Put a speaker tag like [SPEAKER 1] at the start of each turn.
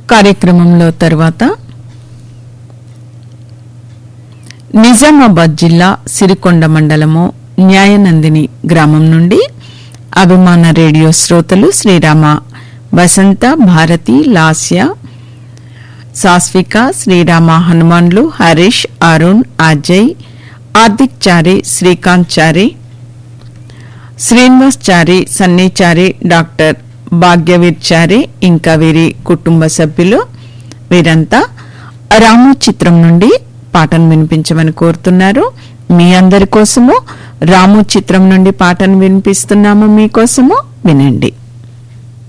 [SPEAKER 1] కార్యక్రమంలో తరువాత నిజామాబాద్ జిల్లా సిరికొండ మండలము న్యాయనందిని గ్రామం నుండి అభిమాన రేడియో శ్రోతలు శ్రీరామ వసంత భారతి లాస్య సాస్విక శ్రీరామ హనుమాన్లు హరీష్ అరుణ్ అజయ్ హార్దిక్ చారి శ్రీకాంత్ చారి శ్రీనివాస్ చారి సన్నీ చారి డాక్టర్ భాగ్యవీర్ చారి ఇంకా వీరి కుటుంబ సభ్యులు వీరంతా రాము చిత్రం నుండి పాటను వినిపించమని కోరుతున్నారు మీ అందరి కోసము రాము చిత్రం నుండి పాటను వినిపిస్తున్నాము మీకోసము వినండి